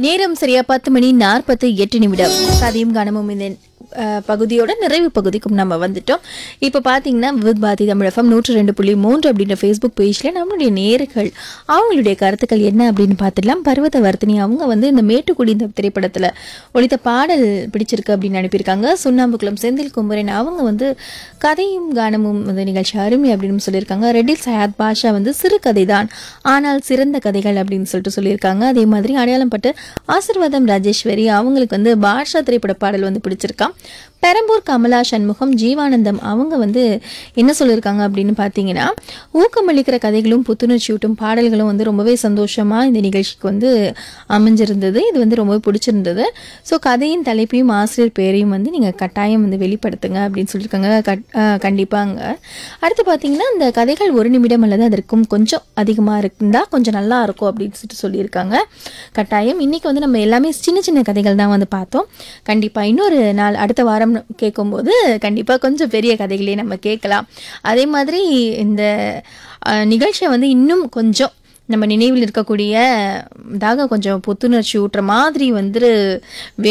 நேரம் சரியா பத்து மணி நாற்பத்தி எட்டு நிமிடம் கதையும் கனமும் இந்த அஹ், பகுதியோட நிறைவு பகுதிக்கும் நம்ம வந்துட்டோம் இப்போ பார்த்தீங்கன்னா வித் பாதி தமிழ் எஃப்எம் நூற்று ரெண்டு புள்ளி மூன்று அப்படின்ற ஃபேஸ்புக் பேஜில் நம்மளுடைய நேர்கள் அவங்களுடைய கருத்துக்கள் என்ன அப்படின்னு பார்த்துடலாம் பர்வத வர்த்தினி அவங்க வந்து இந்த மேட்டுக்குடி இந்த திரைப்படத்தில் ஒழித்த பாடல் பிடிச்சிருக்கு அப்படின்னு அனுப்பியிருக்காங்க சுண்ணாம்புக்குளம் செந்தில் குமரன் அவங்க வந்து கதையும் கானமும் இந்த நிகழ்ச்சி அருமை அப்படின்னு சொல்லியிருக்காங்க ரெட்டில் சயாத் பாஷா வந்து சிறு கதை தான் ஆனால் சிறந்த கதைகள் அப்படின்னு சொல்லிட்டு சொல்லியிருக்காங்க அதே மாதிரி அடையாளம் பட்டு ஆசிர்வாதம் ராஜேஸ்வரி அவங்களுக்கு வந்து பாஷா திரைப்பட பாடல் வந்து பிடிச்சிருக்கான் பெரம்பூர் கமலா சண்முகம் ஜீவானந்தம் அவங்க வந்து என்ன சொல்லியிருக்காங்க அப்படின்னு பார்த்தீங்கன்னா ஊக்கமளிக்கிற கதைகளும் புத்துணர்ச்சியூட்டும் பாடல்களும் வந்து ரொம்பவே சந்தோஷமாக இந்த நிகழ்ச்சிக்கு வந்து அமைஞ்சிருந்தது இது வந்து ரொம்பவே பிடிச்சிருந்தது ஸோ கதையின் தலைப்பையும் ஆசிரியர் பேரையும் வந்து நீங்கள் கட்டாயம் வந்து வெளிப்படுத்துங்க அப்படின்னு சொல்லியிருக்காங்க கட் அஹ் கண்டிப்பாங்க அடுத்து பார்த்தீங்கன்னா இந்த கதைகள் ஒரு நிமிடம் அல்லது அதற்கும் கொஞ்சம் அதிகமாக இருந்தால் கொஞ்சம் நல்லா இருக்கும் அப்படின்னு சொல்லிட்டு சொல்லியிருக்காங்க கட்டாயம் இன்னைக்கு வந்து நம்ம எல்லாமே சின்ன சின்ன கதைகள் தான் வந்து பார்த்தோம் கண்டிப்பாக இன்னொரு நாள் அடுத்த வாரம் கேட்கும்போது கண்டிப்பாக கொஞ்சம் பெரிய கதைகளே நம்ம கேட்கலாம் அதே மாதிரி இந்த அஹ், நிகழ்ச்சியை வந்து இன்னும் கொஞ்சம் நம்ம நினைவில் இருக்கக்கூடிய இதாக கொஞ்சம் புத்துணர்ச்சி ஊட்டுற மாதிரி வந்து